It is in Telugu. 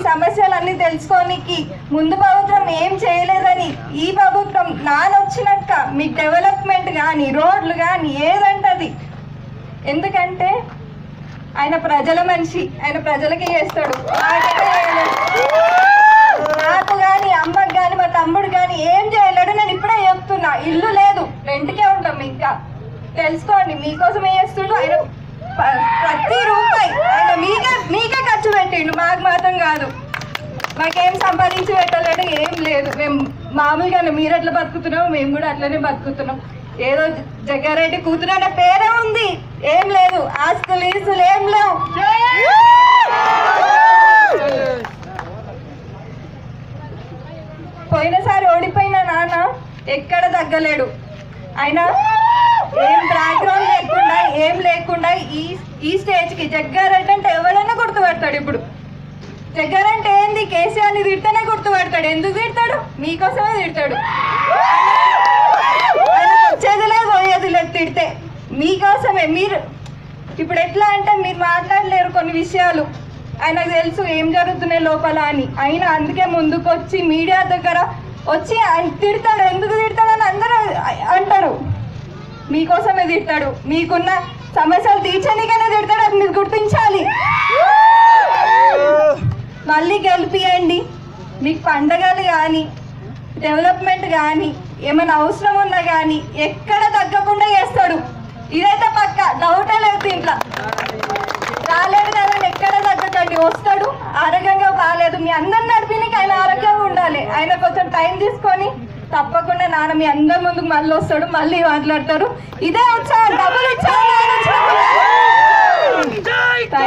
సమస్యలన్నీ తెలుసుకోనికి ముందు ప్రభుత్వం ఏం చేయలేదని ఈ ప్రభుత్వం నానొచ్చినాక మీకు డెవలప్మెంట్ కానీ రోడ్లు కానీ ఏదంటది ఎందుకంటే ఆయన ప్రజల మనిషి ఆయన ప్రజలకి చేస్తాడు నాకైతే చేయలేడు. నాకు కానీ అమ్మకి కానీ మా తమ్ముడు కానీ ఏం చేయలేడు నేను ఇప్పుడే చెప్తున్నా ఇల్లు లేదు రెంట్కే ఉంటాం ఇంకా తెలుసుకోండి మీకోసం ఏం చేస్తుండో ఆయన ప- ప్రతి రూపాయి ఆయన మీకే మీకే ఖర్చు పెట్టిండు మాకు మాత్రం కాదు మాకేం సంపాదించి పెట్టలేడు ఏం లేదు మేము మామూలుగానే మీరు ఎట్లా బతుకుతున్నామో మేము కూడా అట్లనే బతుకుతున్నాం ఏదో జగ్గారెడ్డి కూతురు అనే పేరే ఉంది ఏం లేదు ఆస్తులు ఈస్తులు ఏం లేవు పోయినసారి ఓడిపోయిన నాన్న ఎక్కడ తగ్గలేడు ఆయన ఏం బ్యాక్గ్రౌండ్ లేకుండా ఏం లేకుండా ఈ ఈ స్టేజ్ కి జగ్గారెడ్డి అంటే ఎవరైనా గుర్తుపడతాడు ఇప్పుడు జగ్గారంటే ఏంది కేసీఆర్ని తిడితేనే గుర్తుపడతాడు ఎందుకు తిడతాడు మీకోసమే తిడతాడు ఆయన వచ్చేది లేదు పోయేది లేదు తిడితే మీకోసమే మీరు ఇప్పుడు ఎట్లా అంటే మీరు మాట్లాడలేరు కొన్ని విషయాలు ఆయనకు తెలుసు ఏం జరుగుతున్నాయి లోపల అని అయినా అందుకే ముందుకు వచ్చి మీడియా దగ్గర వచ్చి ఆయన తిడతాడు ఎందుకు తిడతాడని అందరూ అంటారు మీకోసమే తిడతాడు మీకున్న సమస్యలు తీర్చడానికైనా తిడతాడు అది మీరు గుర్తించాలి మళ్ళీ గెలిపియండి మీకు పండగలు కానీ డెవలప్మెంట్ కానీ ఏమైనా అవసరం ఉన్నా కానీ ఎక్కడ తగ్గకుండా చేస్తాడు ఇదైతే పక్క డౌటే లేదు దీంట్లో రాలేదు కదండి ఎక్కడ తగ్గకండి వస్తాడు ఆరోగ్యంగా బాగాలేదు మీ అందరు నడిపినికి ఆయన ఆరోగ్యంగా ఉండాలి ఆయన కొంచెం టైం తీసుకొని తప్పకుండా నాన్న మీ అందరి ముందుకు మళ్ళీ వస్తాడు మళ్ళీ మాట్లాడతారు ఇదే ఉత్సాహం డబ్బులు ఇచ్చారు